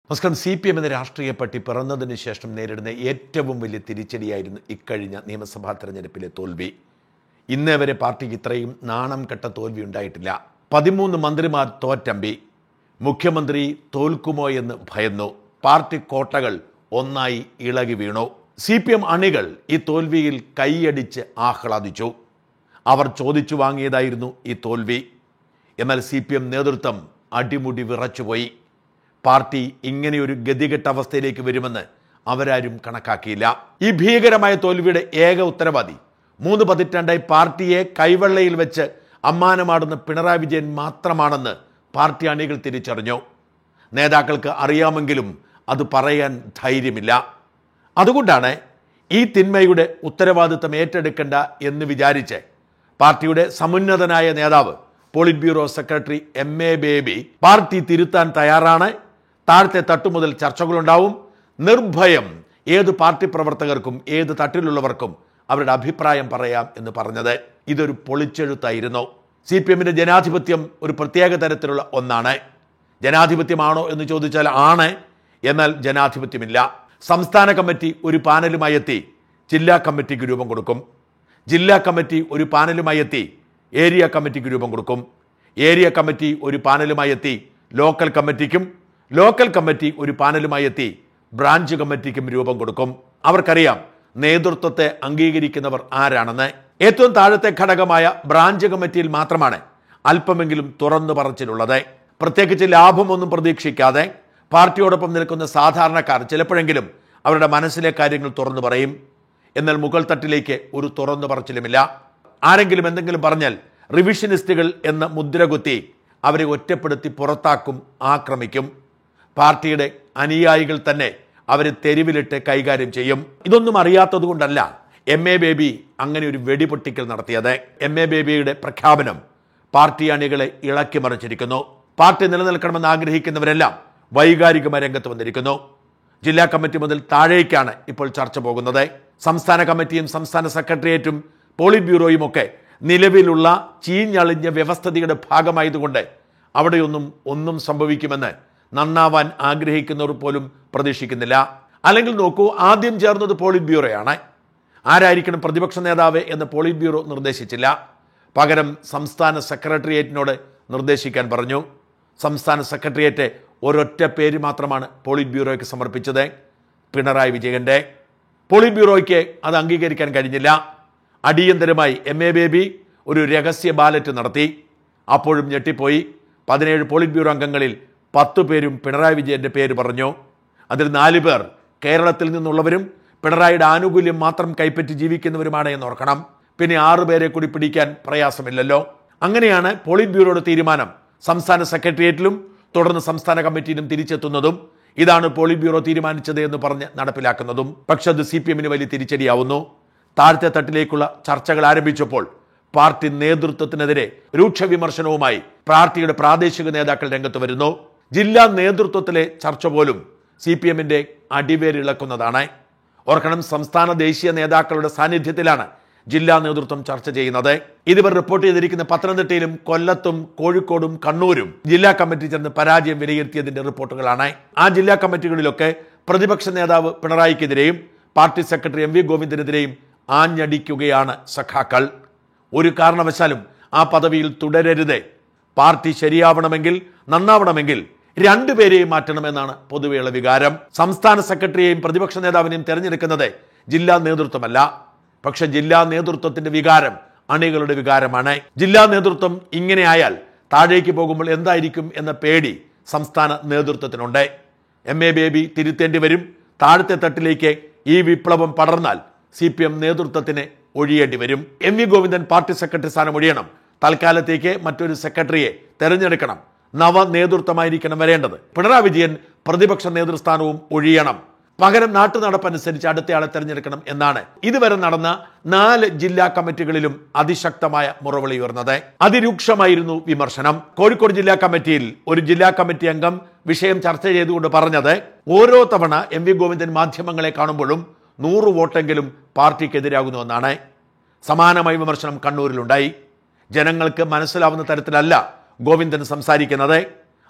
നമസ്കാരം C P M എന്ന രാഷ്ട്രീയ പട്ടി പിറന്നതിന് ശേഷം നേരിടുന്ന ഏറ്റവും വലിയ തിരിച്ചടിയായിരുന്നു ഇക്കഴിഞ്ഞ നിയമസഭാ തെരഞ്ഞെടുപ്പിലെ തോൽവി ഇന്നേ വരെ പാർട്ടിക്ക് ഇത്രയും നാണം കെട്ട തോൽവി ഉണ്ടായിട്ടില്ല പതിമൂന്ന് മന്ത്രിമാർ തോറ്റമ്പി മുഖ്യമന്ത്രി തോൽക്കുമോ എന്ന് ഭയന്നു പാർട്ടി കോട്ടകൾ ഒന്നായി ഇളകി വീണു സി പി എം അണികൾ ഈ തോൽവിയിൽ കൈയടിച്ച് ആഹ്ലാദിച്ചു അവർ ചോദിച്ചു വാങ്ങിയതായിരുന്നു ഈ തോൽവി എന്നാൽ സി പി എം നേതൃത്വം അടിമുടി വിറച്ചുപോയി പാർട്ടി ഇങ്ങനെയൊരു ഗതികെട്ട അവസ്ഥയിലേക്ക് വരുമെന്ന് അവരാരും കണക്കാക്കിയില്ല ഈ ഭീകരമായ തോൽവിയുടെ ഏക ഉത്തരവാദി മൂന്ന് പതിറ്റാണ്ടായി പാർട്ടിയെ കൈവെള്ളയിൽ വെച്ച് അമ്മാനമാടുന്ന പിണറായി വിജയൻ മാത്രമാണെന്ന് പാർട്ടി അണികൾ തിരിച്ചറിഞ്ഞു നേതാക്കൾക്ക് അറിയാമെങ്കിലും അത് പറയാൻ ധൈര്യമില്ല അതുകൊണ്ടാണ് ഈ തിന്മയുടെ ഉത്തരവാദിത്തം ഏറ്റെടുക്കേണ്ട എന്ന് വിചാരിച്ച് പാർട്ടിയുടെ സമുന്നതനായ നേതാവ് polit bureau secretary M A Baby party തിരുത്താൻ തയ്യാറാണ് താഴത്തെ തട്ടു മുതൽ ചർച്ചകളുണ്ടാവും നിർഭയം ഏത് പാർട്ടി പ്രവർത്തകർക്കും ഏത് തട്ടിലുള്ളവർക്കും അവരുടെ അഭിപ്രായം പറയാം എന്ന് പറഞ്ഞത് ഇതൊരു പൊളിച്ചെഴുത്തായിരുന്നു സി പി എമ്മിന്റെ ജനാധിപത്യം ഒരു പ്രത്യേക തരത്തിലുള്ള ഒന്നാണ് ജനാധിപത്യമാണോ എന്ന് ചോദിച്ചാൽ ആണ് എന്നാൽ ജനാധിപത്യമില്ല സംസ്ഥാന കമ്മിറ്റി ഒരു പാനലുമായി എത്തി ജില്ലാ കമ്മിറ്റിക്ക് രൂപം കൊടുക്കും ജില്ലാ കമ്മിറ്റി ഒരു പാനലുമായി എത്തി ഏരിയ കമ്മിറ്റിക്ക് രൂപം കൊടുക്കും ഏരിയ കമ്മിറ്റി ഒരു പാനലുമായി എത്തി ലോക്കൽ കമ്മിറ്റിക്കും ലോക്കൽ കമ്മിറ്റി ഒരു പാനലുമായി എത്തി ബ്രാഞ്ച് കമ്മിറ്റിക്കും രൂപം കൊടുക്കും അവർക്കറിയാം നേതൃത്വത്തെ അംഗീകരിക്കുന്നവർ ആരാണെന്ന് ഏറ്റവും താഴത്തെ ഘടകമായ ബ്രാഞ്ച് കമ്മിറ്റിയിൽ മാത്രമാണ് അല്പമെങ്കിലും തുറന്നു പറച്ചിലുള്ളത് പ്രത്യേകിച്ച് ലാഭമൊന്നും പ്രതീക്ഷിക്കാതെ പാർട്ടിയോടൊപ്പം നിൽക്കുന്ന സാധാരണക്കാർ ചിലപ്പോഴെങ്കിലും അവരുടെ മനസ്സിലെ കാര്യങ്ങൾ തുറന്നു പറയും എന്നാൽ മുകൾ തട്ടിലേക്ക് ഒരു തുറന്നു പറച്ചിലുമില്ല ആരെങ്കിലും എന്തെങ്കിലും പറഞ്ഞാൽ റിവിഷനിസ്റ്റുകൾ എന്ന മുദ്രകുത്തി അവരെ ഒറ്റപ്പെടുത്തി പുറത്താക്കും ആക്രമിക്കും പാർട്ടിയുടെ അനുയായികൾ തന്നെ അവരെ തെരുവിലിട്ട് കൈകാര്യം ചെയ്യും ഇതൊന്നും അറിയാത്തത് കൊണ്ടല്ല എം എ ബേബി അങ്ങനെ ഒരു വെടിപൊട്ടിക്കൽ നടത്തിയത് എം എ ബേബിയുടെ പ്രഖ്യാപനം പാർട്ടി അണികളെ ഇളക്കി മറിച്ചിരിക്കുന്നു പാർട്ടി നിലനിൽക്കണമെന്ന് ആഗ്രഹിക്കുന്നവരെല്ലാം വൈകാരികമായ രംഗത്ത് വന്നിരിക്കുന്നു ജില്ലാ കമ്മിറ്റി മുതൽ താഴേക്കാണ് ഇപ്പോൾ ചർച്ച പോകുന്നത് സംസ്ഥാന കമ്മിറ്റിയും സംസ്ഥാന സെക്രട്ടേറിയറ്റും പോളിറ്റ് ബ്യൂറോയും ഒക്കെ നിലവിലുള്ള ചീഞ്ഞളിഞ്ഞ വ്യവസ്ഥതയുടെ ഭാഗമായതുകൊണ്ട് അവിടെയൊന്നും ഒന്നും സംഭവിക്കുമെന്ന് നന്നാവാൻ ആഗ്രഹിക്കുന്നവർ പോലും പ്രതീക്ഷിക്കുന്നില്ല അല്ലെങ്കിൽ നോക്കൂ ആദ്യം ചേർന്നത് പോളിറ്റ് ബ്യൂറോയാണ് ആരായിരിക്കണം പ്രതിപക്ഷ നേതാവ് എന്ന് പോളിറ്റ് ബ്യൂറോ നിർദ്ദേശിച്ചില്ല പകരം സംസ്ഥാന സെക്രട്ടേറിയറ്റിനോട് നിർദ്ദേശിക്കാൻ പറഞ്ഞു സംസ്ഥാന സെക്രട്ടേറിയറ്റ് ഒരൊറ്റ പേര് മാത്രമാണ് പോളിറ്റ് ബ്യൂറോയ്ക്ക് സമർപ്പിച്ചത് പിണറായി വിജയന്റെ പോളിറ്റ് ബ്യൂറോയ്ക്ക് അത് അംഗീകരിക്കാൻ കഴിഞ്ഞില്ല അടിയന്തരമായി എം എ ബേബി ഒരു രഹസ്യ ബാലറ്റ് നടത്തി അപ്പോഴും ഞെട്ടിപ്പോയി പതിനേഴ് പോളിറ്റ് ബ്യൂറോ അംഗങ്ങളിൽ പത്തു പേരും പിണറായി വിജയന്റെ പേര് പറഞ്ഞു അതിൽ നാല് പേർ കേരളത്തിൽ നിന്നുള്ളവരും പിണറായിയുടെ ആനുകൂല്യം മാത്രം കൈപ്പറ്റി ജീവിക്കുന്നവരുമാണ് എന്ന് ഓർക്കണം പിന്നെ ആറു പേരെ കൂടി പിടിക്കാൻ പ്രയാസമില്ലല്ലോ അങ്ങനെയാണ് പോളിറ്റ് ബ്യൂറോയുടെ തീരുമാനം സംസ്ഥാന സെക്രട്ടേറിയറ്റിലും തുടർന്ന് സംസ്ഥാന കമ്മിറ്റിയിലും തിരിച്ചെത്തുന്നതും ഇതാണ് പോളിറ്റ് ബ്യൂറോ തീരുമാനിച്ചത് എന്ന് പറഞ്ഞ് നടപ്പിലാക്കുന്നതും പക്ഷെ അത് സി പി എമ്മിന് വലിയ തിരിച്ചടിയാവുന്നു താഴത്തെ തട്ടിലേക്കുള്ള ചർച്ചകൾ ആരംഭിച്ചപ്പോൾ പാർട്ടി നേതൃത്വത്തിനെതിരെ രൂക്ഷ വിമർശനവുമായി പാർട്ടിയുടെ പ്രാദേശിക നേതാക്കൾ രംഗത്ത് വരുന്നു ജില്ലാ നേതൃത്വത്തിലെ ചർച്ച പോലും സി പി എമ്മിന്റെ അടിവേരിളക്കുന്നതാണ് ഓർക്കണം സംസ്ഥാന ദേശീയ നേതാക്കളുടെ സാന്നിധ്യത്തിലാണ് ജില്ലാ നേതൃത്വം ചർച്ച ചെയ്യുന്നത് ഇതിവർ റിപ്പോർട്ട് ചെയ്തിരിക്കുന്ന പത്തനംതിട്ടയിലും കൊല്ലത്തും കോഴിക്കോടും കണ്ണൂരും ജില്ലാ കമ്മിറ്റി ചേർന്ന് പരാജയം വിലയിരുത്തിയതിന്റെ റിപ്പോർട്ടുകളാണ് ആ ജില്ലാ കമ്മിറ്റികളിലൊക്കെ പ്രതിപക്ഷ നേതാവ് പിണറായിക്കെതിരെയും പാർട്ടി സെക്രട്ടറി എം വി ഗോവിന്ദനെതിരെയും ആഞ്ഞടിക്കുകയാണ് സഖാക്കൾ ഒരു കാരണവശാലും ആ പദവിയിൽ തുടരരുത് പാർട്ടി ശരിയാവണമെങ്കിൽ നന്നാവണമെങ്കിൽ രണ്ടുപേരെയും മാറ്റണമെന്നാണ് പൊതുവെയുള്ള വികാരം സംസ്ഥാന സെക്രട്ടറിയെയും പ്രതിപക്ഷ നേതാവിനെയും തെരഞ്ഞെടുക്കുന്നത് ജില്ലാ നേതൃത്വമല്ല പക്ഷെ ജില്ലാ നേതൃത്വത്തിന്റെ വികാരം അണികളുടെ വികാരമാണ് ജില്ലാ നേതൃത്വം ഇങ്ങനെ ആയാൽ താഴേക്ക് പോകുമ്പോൾ എന്തായിരിക്കും എന്ന പേടി സംസ്ഥാന നേതൃത്വത്തിനുണ്ട് എം എ ബേബി തിരുത്തേണ്ടി വരും താഴത്തെ തട്ടിലേക്ക് ഈ വിപ്ലവം പടർന്നാൽ സി പി എം നേതൃത്വത്തിന് ഒഴിയേണ്ടി വരും M V Govindan party secretary സ്ഥാനം ഒഴിയണം തൽക്കാലത്തേക്ക് മറ്റൊരു സെക്രട്ടറിയെ തെരഞ്ഞെടുക്കണം നവ നേതൃത്വമായിരിക്കണം വരേണ്ടത് പിണറായി വിജയൻ പ്രതിപക്ഷ നേതൃസ്ഥാനവും ഒഴിയണം പകരം നാട്ടു നടപ്പനുസരിച്ച് അടുത്തയാളെ തെരഞ്ഞെടുക്കണം എന്നാണ് ഇതുവരെ നടന്ന നാല് ജില്ലാ കമ്മിറ്റികളിലും അതിശക്തമായ മുറവിളി ഉയർന്നത് അതിരൂക്ഷമായിരുന്നു വിമർശനം കോഴിക്കോട് ജില്ലാ കമ്മിറ്റിയിൽ ഒരു ജില്ലാ കമ്മിറ്റി അംഗം വിഷയം ചർച്ച ചെയ്തുകൊണ്ട് പറഞ്ഞത് ഓരോ തവണ എം വി ഗോവിന്ദൻ മാധ്യമങ്ങളെ കാണുമ്പോഴും നൂറ് വോട്ടെങ്കിലും പാർട്ടിക്കെതിരാകുന്നുവെന്നാണ് സമാനമായ വിമർശനം കണ്ണൂരിലുണ്ടായി ജനങ്ങൾക്ക് മനസ്സിലാവുന്ന തരത്തിലല്ല ഗോവിന്ദൻ സംസാരിക്കുന്നത്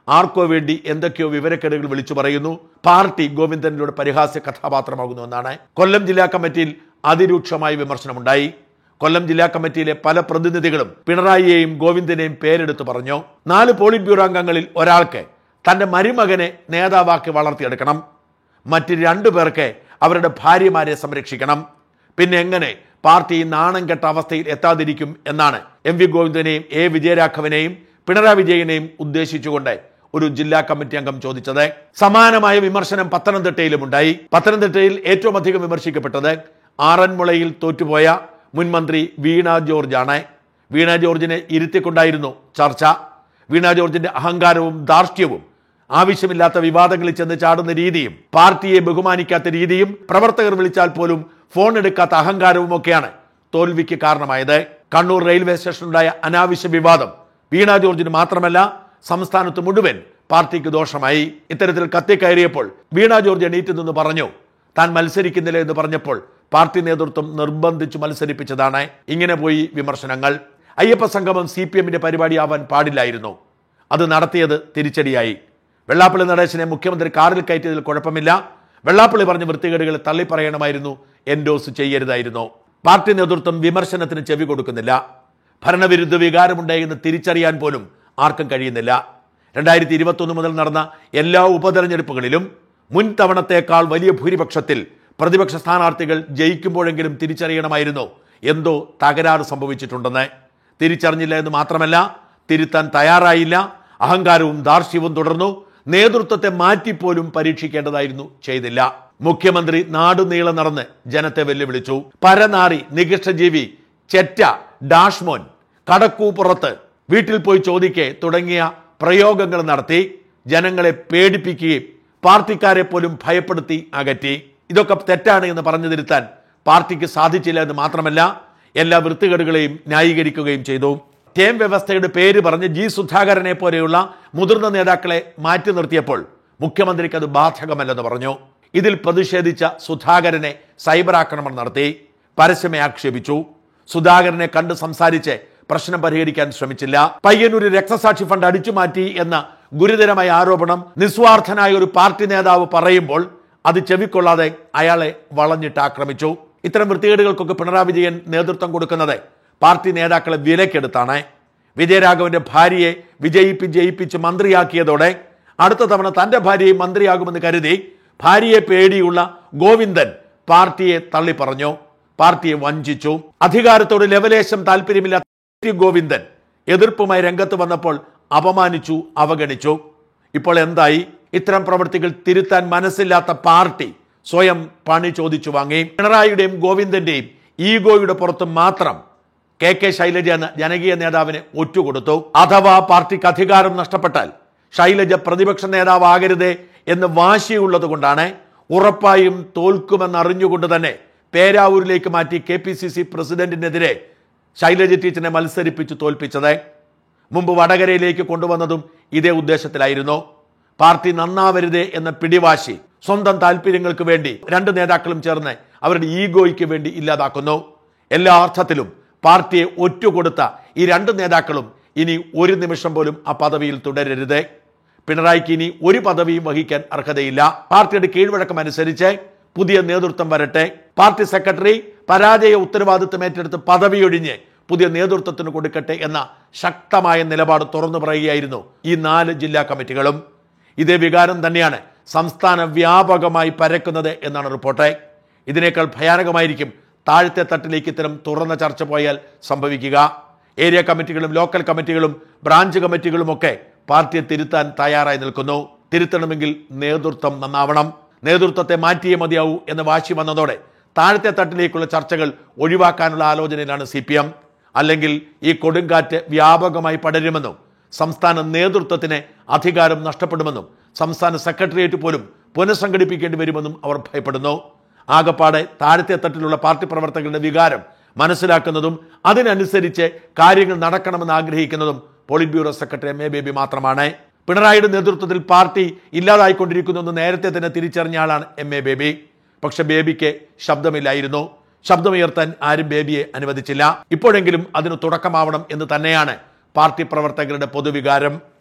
ആർക്കോ വേണ്ടി എന്തൊക്കെയോ വിവരക്കേടുകൾ വിളിച്ചു പറയുന്നു പാർട്ടി ഗോവിന്ദനിലൂടെ പരിഹാസ്യ കഥാപാത്രമാകുന്നു എന്നാണ് കൊല്ലം ജില്ലാ കമ്മിറ്റിയിൽ അതിരൂക്ഷമായ വിമർശനമുണ്ടായി കൊല്ലം ജില്ലാ കമ്മിറ്റിയിലെ പല പ്രതിനിധികളും പിണറായിയെയും ഗോവിന്ദനെയും പേരെടുത്ത് പറഞ്ഞു നാല് പോളിറ്റ് ബ്യൂറോ അംഗങ്ങളിൽ ഒരാൾക്ക് തന്റെ മരുമകനെ നേതാവാക്കി വളർത്തിയെടുക്കണം മറ്റ് രണ്ടു പേർക്ക് അവരുടെ ഭാര്യമാരെ സംരക്ഷിക്കണം പിന്നെ എങ്ങനെ പാർട്ടി നാണം കെട്ട അവസ്ഥയിൽ എത്താതിരിക്കും എന്നാണ് എം വി ഗോവിന്ദനെയും എ വിജയരാഘവനെയും പിണറായി വിജയനെയും ഉദ്ദേശിച്ചുകൊണ്ട് ഒരു ജില്ലാ കമ്മിറ്റി അംഗം ചോദിച്ചത് സമാനമായ വിമർശനം പത്തനംതിട്ടയിലും ഉണ്ടായി പത്തനംതിട്ടയിൽ ഏറ്റവും അധികം വിമർശിക്കപ്പെട്ടത് ആറന്മുളയിൽ തോറ്റുപോയ മുൻ മന്ത്രി വീണ ജോർജ് ആണ് വീണ ജോർജിനെ ഇരുത്തിക്കൊണ്ടായിരുന്നു ചർച്ച വീണ ജോർജിന്റെ അഹങ്കാരവും ധാർഷ്ട്യവും ആവശ്യമില്ലാത്ത വിവാദങ്ങളിൽ ചെന്ന് ചാടുന്ന രീതിയും പാർട്ടിയെ ബഹുമാനിക്കാത്ത രീതിയും പ്രവർത്തകർ വിളിച്ചാൽ പോലും ഫോൺ എടുക്കാത്ത അഹങ്കാരവും ഒക്കെയാണ് തോൽവിക്ക് കാരണമായത് കണ്ണൂർ റെയിൽവേ സ്റ്റേഷനിലുണ്ടായ അനാവശ്യ വിവാദം വീണ ജോർജിന് മാത്രമല്ല സംസ്ഥാനത്ത് മുഴുവൻ പാർട്ടിക്ക് ദോഷമായി ഇത്തരത്തിൽ കത്തിക്കയറിയപ്പോൾ വീണ ജോർജ് എണീറ്റ് നിന്ന് പറഞ്ഞു താൻ മത്സരിക്കുന്നില്ല എന്ന് പറഞ്ഞപ്പോൾ പാർട്ടി നേതൃത്വം നിർബന്ധിച്ചു മത്സരിപ്പിച്ചതാണ് ഇങ്ങനെ പോയി വിമർശനങ്ങൾ അയ്യപ്പ സംഗമം സി പി എമ്മിന്റെ പരിപാടിയാവാൻ പാടില്ലായിരുന്നു അത് നടത്തിയത് തിരിച്ചടിയായി വെള്ളാപ്പള്ളി നടേശനെ മുഖ്യമന്ത്രി കാറിൽ കയറ്റിയതിൽ കുഴപ്പമില്ല വെള്ളാപ്പള്ളി പറഞ്ഞ വൃത്തികേടുകൾ തള്ളിപ്പറയണമായിരുന്നു എൻഡോസ് ചെയ്യരുതായിരുന്നു പാർട്ടി നേതൃത്വം വിമർശനത്തിന് ചെവി കൊടുക്കുന്നില്ല ഭരണവിരുദ്ധ വികാരമുണ്ടായെന്ന് തിരിച്ചറിയാൻ പോലും ആർക്കും കഴിയുന്നില്ല രണ്ടായിരത്തി ഇരുപത്തൊന്ന് മുതൽ നടന്ന എല്ലാ ഉപതെരഞ്ഞെടുപ്പുകളിലും മുൻ തവണത്തേക്കാൾ വലിയ ഭൂരിപക്ഷത്തിൽ പ്രതിപക്ഷ സ്ഥാനാർത്ഥികൾ ജയിക്കുമ്പോഴെങ്കിലും തിരിച്ചറിയണമായിരുന്നു എന്തോ തകരാറ് സംഭവിച്ചിട്ടുണ്ടെന്ന് തിരിച്ചറിഞ്ഞില്ല എന്ന് മാത്രമല്ല തിരുത്താൻ തയ്യാറായില്ല അഹങ്കാരവും ധാർഷ്ട്യവും തുടർന്നു നേതൃത്വത്തെ മാറ്റിപ്പോലും പരീക്ഷിക്കേണ്ടതായിരുന്നു ചെയ്തില്ല മുഖ്യമന്ത്രി നാടുനീളെ നടന്ന് ജനത്തെ വെല്ലുവിളിച്ചു പരനാറി നികൃഷ്ടജീവി ചെറ്റ ഡാഷ്മോൻ കടക്കൂപ്പുറത്ത് വീട്ടിൽ പോയി ചോദിക്കേ തുടങ്ങിയ പ്രയോഗങ്ങൾ നടത്തി ജനങ്ങളെ പേടിപ്പിക്കുകയും പാർട്ടിക്കാരെ പോലും ഭയപ്പെടുത്തി അകറ്റി ഇതൊക്കെ തെറ്റാണ് എന്ന് പറഞ്ഞു തിരുത്താൻ പാർട്ടിക്ക് സാധിച്ചില്ല എന്ന് മാത്രമല്ല എല്ലാ വൃത്തികേടുകളെയും ന്യായീകരിക്കുകയും ചെയ്തു ടേം വ്യവസ്ഥയുടെ പേര് പറഞ്ഞ് ജി സുധാകരനെ പോലെയുള്ള മുതിർന്ന നേതാക്കളെ മാറ്റി നിർത്തിയപ്പോൾ മുഖ്യമന്ത്രിക്ക് അത് ബാധകമല്ലെന്ന് പറഞ്ഞു ഇതിൽ പ്രതിഷേധിച്ച സുധാകരനെ സൈബർ ആക്രമണം നടത്തി പരസ്യമായി ആക്ഷേപിച്ചു സുധാകരനെ കണ്ട് സംസാരിച്ച് പ്രശ്നം പരിഹരിക്കാൻ ശ്രമിച്ചില്ല പയ്യന്നൂര് രക്തസാക്ഷി ഫണ്ട് അടിച്ചുമാറ്റി എന്ന ഗുരുതരമായ ആരോപണം നിസ്വാർത്ഥനായ ഒരു പാർട്ടി നേതാവ് പറയുമ്പോൾ അത് ചെവിക്കൊള്ളാതെ അയാളെ വളഞ്ഞിട്ട് ആക്രമിച്ചു ഇത്തരം വൃത്തികേടുകൾക്കൊക്കെ പിണറായി വിജയൻ നേതൃത്വം കൊടുക്കുന്നത് പാർട്ടി നേതാക്കളെ വിലക്കെടുത്താണ് വിജയരാഘവന്റെ ഭാര്യയെ വിജയിപ്പി ജയിപ്പിച്ച് മന്ത്രിയാക്കിയതോടെ അടുത്ത തവണ തന്റെ ഭാര്യയെ മന്ത്രിയാകുമെന്ന് കരുതി ഭാര്യയെ പേടിയുള്ള ഗോവിന്ദൻ പാർട്ടിയെ തള്ളിപ്പറഞ്ഞു പാർട്ടിയെ വഞ്ചിച്ചു അധികാരത്തോട് ലെവലേശം താല്പര്യമില്ലാത്ത ടി ഗോവിന്ദൻ എതിർപ്പുമായി രംഗത്ത് വന്നപ്പോൾ അപമാനിച്ചു അവഗണിച്ചു ഇപ്പോൾ എന്തായി ഇത്തരം പ്രവൃത്തികൾ തിരുത്താൻ മനസ്സില്ലാത്ത പാർട്ടി സ്വയം പണി ചോദിച്ചു വാങ്ങി പിണറായിയുടെയും ഗോവിന്ദന്റെയും ഈഗോയുടെ പുറത്ത് മാത്രം കെ കെ ശൈലജ എന്ന ജനകീയ നേതാവിനെ ഒറ്റുകൊടുത്തു അഥവാ പാർട്ടിക്ക് അധികാരം നഷ്ടപ്പെട്ടാൽ ശൈലജ പ്രതിപക്ഷ നേതാവാകരുതേ എന്ന് വാശിയുള്ളത് കൊണ്ടാണ് ഉറപ്പായും തോൽക്കുമെന്ന് അറിഞ്ഞുകൊണ്ട് തന്നെ പേരാവൂരിലേക്ക് മാറ്റി കെ പി സി സി പ്രസിഡന്റിനെതിരെ ശൈലജ ടീച്ചറിനെ മത്സരിപ്പിച്ച് തോൽപ്പിച്ചത് മുമ്പ് വടകരയിലേക്ക് കൊണ്ടുവന്നതും ഇതേ ഉദ്ദേശത്തിലായിരുന്നു പാർട്ടി നന്നാവരുതേ എന്ന പിടിവാശി സ്വന്തം താല്പര്യങ്ങൾക്ക് വേണ്ടി രണ്ട് നേതാക്കളും ചേർന്ന് അവരുടെ ഈഗോയ്ക്ക് വേണ്ടി ഇല്ലാതാക്കുന്നു എല്ലാ അർത്ഥത്തിലും പാർട്ടിയെ ഒറ്റുകൊടുത്ത ഈ രണ്ട് നേതാക്കളും ഇനി ഒരു നിമിഷം പോലും ആ പദവിയിൽ തുടരരുത് പിണറായിക്ക് ഇനി ഒരു പദവിയും വഹിക്കാൻ അർഹതയില്ല പാർട്ടിയുടെ കീഴ്വഴക്കം അനുസരിച്ച് പുതിയ നേതൃത്വം വരട്ടെ പാർട്ടി സെക്രട്ടറി പരാജയ ഉത്തരവാദിത്വം ഏറ്റെടുത്ത് പദവിയൊഴിഞ്ഞ് പുതിയ നേതൃത്വത്തിന് കൊടുക്കട്ടെ എന്ന ശക്തമായ നിലപാട് തുറന്നു പറയുകയായിരുന്നു ഈ നാല് ജില്ലാ കമ്മിറ്റികളും ഇതേ വികാരം തന്നെയാണ് സംസ്ഥാന വ്യാപകമായി പരക്കുന്നത് എന്നാണ് റിപ്പോർട്ട് ഇതിനേക്കാൾ ഭയാനകമായിരിക്കും താഴത്തെ തട്ടിലേക്ക് ഇത്തരം തുറന്ന ചർച്ച പോയാൽ സംഭവിക്കുക ഏരിയ കമ്മിറ്റികളും ലോക്കൽ കമ്മിറ്റികളും ബ്രാഞ്ച് കമ്മിറ്റികളും ഒക്കെ പാർട്ടിയെ തിരുത്താൻ തയ്യാറായി നിൽക്കുന്നു തിരുത്തണമെങ്കിൽ നേതൃത്വം നന്നാവണം നേതൃത്വത്തെ മാറ്റിയേ മതിയാവൂ എന്ന വാശി വന്നതോടെ താഴത്തെ തട്ടിലേക്കുള്ള ചർച്ചകൾ ഒഴിവാക്കാനുള്ള ആലോചനയിലാണ് സി പി എം അല്ലെങ്കിൽ ഈ കൊടുങ്കാറ്റ് വ്യാപകമായി പടരുമെന്നും സംസ്ഥാന നേതൃത്വത്തിന് അധികാരം നഷ്ടപ്പെടുമെന്നും സംസ്ഥാന സെക്രട്ടേറിയറ്റ് പോലും പുനഃസംഘടിപ്പിക്കേണ്ടി വരുമെന്നും അവർ ഭയപ്പെടുന്നു ആകപ്പാടെ താഴത്തെ തട്ടിലുള്ള പാർട്ടി പ്രവർത്തകരുടെ വികാരം മനസ്സിലാക്കുന്നതും അതിനനുസരിച്ച് കാര്യങ്ങൾ നടക്കണമെന്ന് ആഗ്രഹിക്കുന്നതും polit bureau secretary M A Baby മാത്രമാണ് പിണറായിയുടെ നേതൃത്വത്തിൽ പാർട്ടി ഇല്ലാതായിക്കൊണ്ടിരിക്കുന്നു എന്ന് നേരത്തെ തന്നെ തിരിച്ചറിഞ്ഞ ആളാണ് എം എ ബേബി പക്ഷെ ബേബിക്ക് ശബ്ദമില്ലായിരുന്നു ശബ്ദമുയർത്താൻ ആരും ബേബിയെ അനുവദിച്ചില്ല ഇപ്പോഴെങ്കിലും അതിന് തുടക്കമാവണം എന്ന് തന്നെയാണ് പാർട്ടി പ്രവർത്തകരുടെ പൊതുവികാരം